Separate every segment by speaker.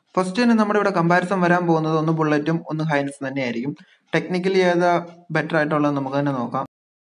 Speaker 1: first തന്നെ നമ്മുടെ ഇവിടെ കമ്പാരിസൺ വരാൻ പോകുന്നത് ഒന്ന് ബുള്ളറ്റും ഒന്ന് ഹൈനസും തന്നെയായിരിക്കും ടെക്നിക്കലി ഏതാ ബെറ്റർ ആയിട്ടുള്ളത് നമുക്ക് തന്നെ നോക്കാം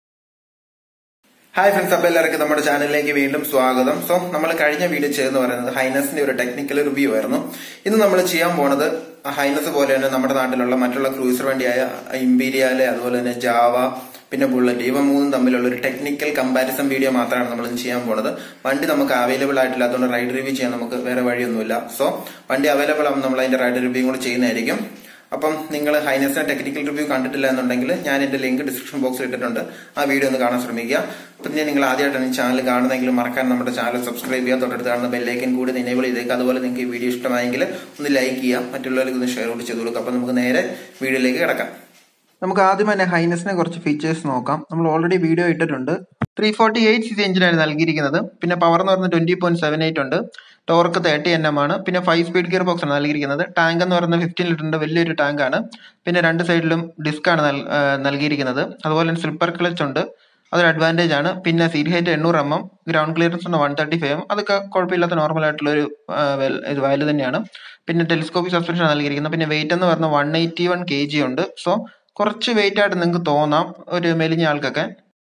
Speaker 2: ഹായ് ഫ്രണ്ട്സ് അപ്പോൾ എല്ലാവർക്കും നമ്മുടെ ചാനലിലേക്ക് വീണ്ടും സ്വാഗതം സോ നമ്മൾ കഴിഞ്ഞ വീഡിയോ ചെയ്തെന്ന് പറയുന്നത് ഹൈനസിന്റെ ഒരു ടെക്നിക്കൽ റിവ്യൂ ആയിരുന്നു ഇന്ന് നമ്മൾ ചെയ്യാൻ പോണത് ഹൈനസ് പോലെ തന്നെ നമ്മുടെ നാട്ടിലുള്ള മറ്റുള്ള ക്രൂസർ വണ്ടിയായ ഇമ്പീരിയാല് അതുപോലെ തന്നെ ജാവ പിന്നെ ബുള്ളറ്റ് ഇവ മൂന്നും തമ്മിലുള്ള ഒരു ടെക്നിക്കൽ കമ്പാരിസൺ വീഡിയോ മാത്രമാണ് നമ്മൾ ഇന്ന് ചെയ്യാൻ പോണത് വണ്ടി നമുക്ക് അവൈലബിൾ ആയിട്ടില്ല അതുകൊണ്ട് റൈഡ് റിവ്യൂ ചെയ്യാൻ നമുക്ക് വേറെ വഴിയൊന്നുമില്ല സോ വണ്ടി അവൈലബിൾ ആകുമ്പോൾ നമ്മൾ അതിന്റെ റൈഡ് റിവ്യൂ കൂടെ ചെയ്യുന്നതായിരിക്കും അപ്പം നിങ്ങൾ ഹൈനസിന്റെ ടെക്നിക്കൽ റിവ്യൂ കണ്ടിട്ടില്ല എന്നുണ്ടെങ്കിൽ ഞാൻ എന്റെ ലിങ്ക് ഡിസ്ക്രിപ്ഷൻ ബോക്സിൽ ഇട്ടിട്ടുണ്ട് ആ വീഡിയോ ഒന്ന് കാണാൻ ശ്രമിക്കുക പിന്നെ നിങ്ങൾ ആദ്യമായിട്ടാണ് ഈ ചാനൽ കാണുന്നതെങ്കിൽ മറക്കാൻ നമ്മുടെ ചാനൽ സബ്സ്ക്രൈബ് ചെയ്യുക തൊട്ടടുത്ത് കാണുന്ന ബെല്ലൈക്കൻ കൂടി എനേബിൾ ചെയ്തേക്കുക അതുപോലെ നിങ്ങൾക്ക് ഈ വീഡിയോ ഇഷ്ടമായെങ്കിൽ ഒന്ന് ലൈക്ക് ചെയ്യുക മറ്റുള്ളവർക്ക് ഒന്ന് ഷെയർ കൂടി ചെയ്ത് കൊടുക്കുക അപ്പം നമുക്ക് നേരെ വീഡിയോയിലേക്ക് കിടക്കാം
Speaker 1: നമുക്ക് ആദ്യം തന്നെ ഹൈനസിനെ കുറച്ച് ഫീച്ചേഴ്സ് നോക്കാം നമ്മൾ ഓൾറെഡി വീഡിയോ ഇട്ടിട്ടുണ്ട് three forty eight C C എഞ്ചിനാണ് നൽകിയിരിക്കുന്നത് പിന്നെ പവർ എന്ന് പറയുന്നത് ട്വന്റി പോയിന്റ് സെവൻ എയ്റ്റ് ഉണ്ട് ടോർക്ക് തേർട്ടി എൻ എം ആണ് പിന്നെ ഫൈവ് സ്പീഡ് ഗിയർ ബോക്സ് ആണ് നൽകിയിരിക്കുന്നത് ടാങ്ക് എന്ന് പറയുന്നത് ഫിഫ്റ്റീൻ ലിറ്ററിന്റെ വലിയൊരു ടാങ്ക് ആണ് പിന്നെ രണ്ട് സൈഡിലും ഡിസ്ക് ആണ് നൽ- ആ, നൽകിയിരിക്കുന്നത് അതുപോലെ തന്നെ സ്ലിപ്പർ ക്ലച്ച് ഉണ്ട് അതൊരു അഡ്വാൻറ്റേജ് ആണ് പിന്നെ സീറ്റ് ഹൈറ്റ് എണ്ണൂറ് എം എം ഗ്രൗണ്ട് ക്ലിയറൻസ് ഉണ്ട് വൺ തേർട്ടി ഫൈവ് അതൊക്കെ കുഴപ്പമില്ലാത്ത നോർമൽ ആയിട്ടുള്ള ഒരു ആ, വെൽ- ഇത് വാല്യൂ തന്നെയാണ് പിന്നെ ടെലിസ്കോപ്പിക് സസ്പെൻഷൻ നൽകിയിരിക്കുന്നത് പിന്നെ വെയിറ്റ് എന്ന് പറഞ്ഞാൽ one eighty one K G ഉണ്ട് സോ കുറച്ച് വെയിറ്റ് ആയിട്ട് നിങ്ങൾക്ക് തോന്നാം ഒരു മെലിഞ്ഞ ആൾക്കൊക്കെ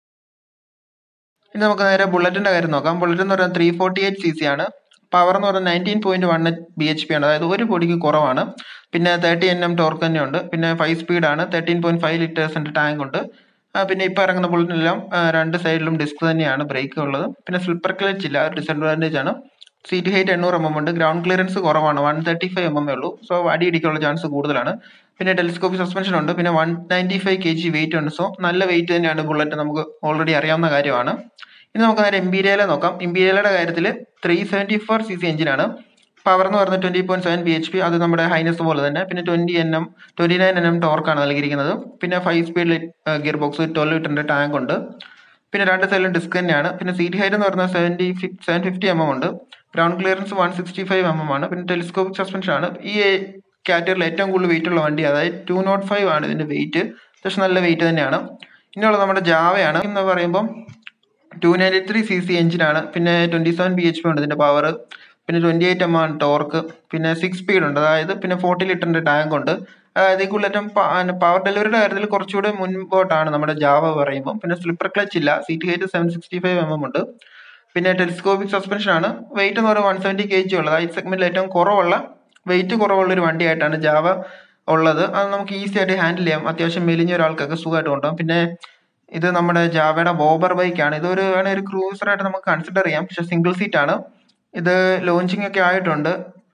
Speaker 1: ഇനി നമുക്ക് നേരെ ബുള്ളറ്റിന്റെ കാര്യം നോക്കാം ബുള്ളറ്റ് എന്ന് പറയുന്നത് three forty eight C C ആണ് പവർ എന്ന് പറയുന്നത് nineteen point one B H P ആണ് അതായത് ഒരു പൊടിക്ക് കുറവാണ് പിന്നെ തേർട്ടി എൻ എം ടോർക്ക് തന്നെയുണ്ട് പിന്നെ ഫൈവ് സ്പീഡ് ആണ് തേർട്ടീൻ പോയിന്റ് ഫൈവ് ലിറ്റേഴ്സിന്റെ ടാങ്ക് ഉണ്ട് ആ, പിന്നെ ഇപ്പൊ ഇറങ്ങുന്ന ബുള്ളറ്റിനെല്ലാം ആ, രണ്ട് സൈഡിലും ഡിസ്ക് തന്നെയാണ് ബ്രേക്ക് ഉള്ളത് പിന്നെ സ്ലിപ്പർ ക്ലച്ച് ഇല്ല ഒരു ഡിസഡ്വാൻറ്റേജ് ആണ് സീറ്റ് ഹൈറ്റ് എണ്ണൂറ് എം എം ഉണ്ട് ഗ്രൗണ്ട് ക്ലിയറൻസ് കുറവാണ് one thirty five M M ഉള്ളൂ സോ അടി ഇടിക്കാനുള്ള ചാൻസ് കൂടുതലാണ് പിന്നെ ടെലിസ്കോപ്പിക് സസ്പെൻഷൻ ഉണ്ട് പിന്നെ one ninety five K G weight ഉണ്ട് സോ നല്ല വെയിറ്റ് തന്നെയാണ് ബുള്ളറ്റ് നമുക്ക് ഓൾറെഡി അറിയാവുന്ന കാര്യമാണ് ഇനി നമുക്ക് നേരെ ഇമ്പീരിയലെ നോക്കാം ഇമ്പീരിയലയുടെ കാര്യത്തിൽ three seventy four C C എഞ്ചിനാണ് പവർ എന്ന് പറയുന്നത് twenty point seven B H P അത് നമ്മുടെ ഹൈനസ് പോലെ തന്നെ പിന്നെ twenty N M twenty nine N M ടോർക്കാണ് നൽകിയിരിക്കുന്നത് പിന്നെ five speed gear box twelve ലിറ്ററിന്റെ ടാങ്ക് ഉണ്ട് പിന്നെ രണ്ട് സൈഡിലും ഡിസ്ക് തന്നെയാണ് പിന്നെ സീറ്റ് ഹൈറ്റ് എന്ന് പറയുന്നത് seventy seven fifty M M ഉണ്ട് ground clearance one sixty five M M ആണ് പിന്നെ ടെലിസ്കോപ്പിക് സസ്പെൻഷൻ ആണ് ഈ കാറ്റഗറിയിൽ ഏറ്റവും കൂടുതൽ വെയിറ്റ് ഉള്ള വണ്ടി അതായത് ടു നോട്ട് ഫൈവ് ആണ് ഇതിന്റെ വെയിറ്റ് അത്യാവശ്യം നല്ല വെയിറ്റ് തന്നെയാണ് ഇനിയുള്ളത് നമ്മുടെ ജാവയാണ് എന്ന് പറയുമ്പോൾ two ninety three C C എഞ്ചിനാണ് പിന്നെ twenty seven B H P ഉണ്ട് ഇതിന്റെ പവർ പിന്നെ ട്വന്റി എയ്റ്റ് എം ആണ് ടോർക്ക് പിന്നെ സിക്സ് സ്പീഡ് ഉണ്ട് അതായത് പിന്നെ ഫോർട്ടി ലിറ്ററിന്റെ ടാങ്ക് ഉണ്ട് അതായത് ഈ കൂടുതലും പവർ ഡെലിവറിയുടെ കാര്യത്തിൽ കുറച്ചുകൂടെ മുൻപോട്ടാണ് നമ്മുടെ ജാവ പറയുമ്പോൾ പിന്നെ സ്ലിപ്പർ ക്ലച്ച് ഇല്ല seat height seven sixty five M M ഉണ്ട് പിന്നെ ടെലിസ്കോപ്പിക് സസ്പെൻഷൻ ആണ് വെയിറ്റ് എന്ന് പറയുന്നത് വൺ സെവൻറ്റി കെ ജി ഉള്ളത് ഈ സെഗ്മെന്റിൽ ഏറ്റവും കുറവുള്ള വെയിറ്റ് കുറവുള്ള ഒരു വണ്ടിയായിട്ടാണ് ജാവ ഉള്ളത് അത് നമുക്ക് ഈസി ആയിട്ട് ഹാൻഡിൽ ചെയ്യാം അത്യാവശ്യം മെലിഞ്ഞ ഒരാൾക്കൊക്കെ സുഖമായിട്ട് കൊണ്ടുപോകാം പിന്നെ ഇത് നമ്മുടെ ജാവയുടെ ബോബർ ബൈക്ക് ആണ് ഇതൊരു വേണേ ഒരു ക്രൂസർ ആയിട്ട് നമുക്ക് കൺസിഡർ ചെയ്യാം പക്ഷെ സിംഗിൾ സീറ്റ് ആണ് ഇത് ലോഞ്ചിങ് ഒക്കെ ആയിട്ടുണ്ട്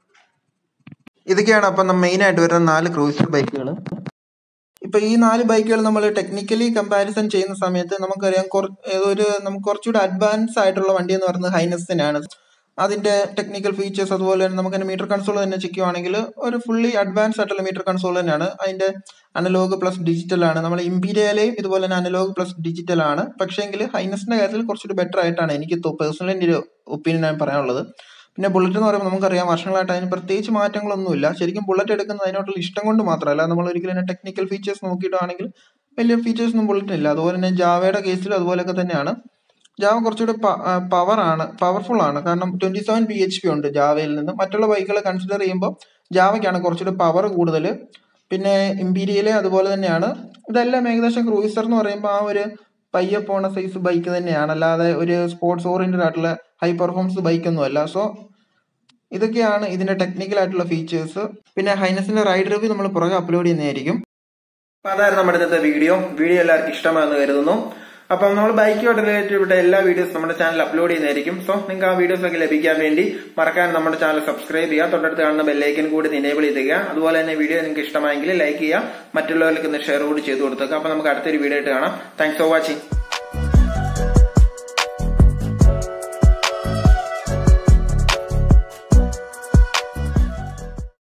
Speaker 1: ഇതൊക്കെയാണ് അപ്പം മെയിൻ ആയിട്ട് വരുന്ന നാല് ക്രൂസർ ബൈക്കുകൾ ഇപ്പൊ ഈ നാല് ബൈക്കുകൾ നമ്മൾ ടെക്നിക്കലി കമ്പാരിസൺ ചെയ്യുന്ന സമയത്ത് നമുക്കറിയാം കുറ- ഒരു നമുക്ക് കുറച്ചുകൂടെ അഡ്വാൻസ് ആയിട്ടുള്ള വണ്ടി എന്ന് പറയുന്നത് ഹൈനസ് തന്നെയാണ് അതിന്റെ ടെക്നിക്കൽ ഫീച്ചേഴ്സ് അതുപോലെ തന്നെ നമുക്ക് മീറ്റർ കൺസോൾ തന്നെ ചെക്ക് ചെയ്യുവാണെങ്കിൽ ഒരു ഫുള്ളി അഡ്വാൻസ് ആയിട്ടുള്ള മീറ്റർ കൺസോൾ തന്നെയാണ് അതിന്റെ അനലോഗ് പ്ലസ് ഡിജിറ്റൽ ആണ് നമ്മൾ ഇമ്പീരിയലെയും ഇതുപോലെ തന്നെ അനലോഗ് പ്ലസ് ഡിജിറ്റൽ ആണ് പക്ഷേങ്കിൽ ഹൈനസിന്റെ കാര്യത്തിൽ കുറച്ചുകൂടി ബെറ്റർ ആയിട്ടാണ് എനിക്ക് പേഴ്സണലി എൻ്റെ ഒരു ഒപ്പീനിയൻ ആണ് പറയാനുള്ളത് പിന്നെ ബുള്ളറ്റ് എന്ന് പറയുമ്പോൾ നമുക്കറിയാം വർഷങ്ങളായിട്ട് അതിന് പ്രത്യേകിച്ച് മാറ്റങ്ങളൊന്നുമില്ല ശരിക്കും ബുള്ളറ്റ് എടുക്കുന്നത് അതിനോട്ടുള്ള ഇഷ്ടം കൊണ്ട് മാത്രമല്ല നമ്മൾ ഒരിക്കലും അതിന്റെ ടെക്നിക്കൽ ഫീച്ചേഴ്സ് നോക്കിയിട്ടാണെങ്കിൽ വലിയ ഫീച്ചേഴ്സ് ഒന്നും ബുള്ളറ്റിന് ഇല്ല അതുപോലെ തന്നെ ജാവയുടെ കേസിലും അതുപോലെയൊക്കെ തന്നെയാണ് ജാവ കുറച്ചുകൂടി പവർ ആണ് പവർഫുൾ ആണ് കാരണം twenty seven B H P ഉണ്ട് ജാവയിൽ നിന്ന് മറ്റുള്ള ബൈക്കുകളെ കൺസിഡർ ചെയ്യുമ്പോൾ ജാവയ്ക്കാണ് കുറച്ചുകൂടി പവർ കൂടുതൽ പിന്നെ ഇമ്പീരിയലെ അതുപോലെ തന്നെയാണ് ഇതെല്ലാം ഏകദേശം ക്രൂയിസർ എന്ന് പറയുമ്പോൾ ആ ഒരു പയ്യെ പോണ സൈസ് ബൈക്ക് തന്നെയാണ് അല്ലാതെ ഒരു സ്പോർട്സ് ഓറിയന്റഡ് ആയിട്ടുള്ള ഹൈ പെർഫോമൻസ് ബൈക്ക് ഒന്നും അല്ല സോ ഇതൊക്കെയാണ് ഇതിന്റെ ടെക്നിക്കൽ ആയിട്ടുള്ള ഫീച്ചേഴ്സ് പിന്നെ ഹൈനസിന്റെ റൈഡ് റിവ്യൂ നമ്മൾ പുറകെ അപ്ലോഡ് ചെയ്യുന്നതായിരിക്കും
Speaker 2: അപ്പൊ അതായിരുന്നു നമ്മുടെ ഇന്നത്തെ വീഡിയോ വീഡിയോ എല്ലാവർക്കും ഇഷ്ടമാണെന്ന് കരുതുന്നു അപ്പം നമ്മൾ ബൈക്കുമായിട്ട് റിലേറ്റഡ് എല്ലാ വീഡിയോസ് നമ്മുടെ ചാനൽ അപ്ലോഡ് ചെയ്യുന്നതായിരിക്കും സോ നിങ്ങൾക്ക് ആ വീഡിയോസ് ഒക്കെ ലഭിക്കാൻ വേണ്ടി മറക്കാൻ നമ്മുടെ ചാനൽ സബ്സ്ക്രൈബ് ചെയ്യുക തൊട്ടടുത്ത് കാണുന്ന ബെല്ലൈക്കൻ കൂടി എനേബിൾ ചെയ്തുക അതുപോലെ തന്നെ വീഡിയോ നിങ്ങൾക്ക് ഇഷ്ടമായെങ്കിൽ ലൈക്ക് ചെയ്യുക മറ്റുള്ളവർക്ക് ഒന്ന് ഷെയർ കൂടി ചെയ്ത് കൊടുത്തേക്കുക അപ്പൊ നമുക്ക് അടുത്തൊരു വീഡിയോ ആയിട്ട് കാണാം താങ്ക്സ് ഫോർ വാച്ചിങ്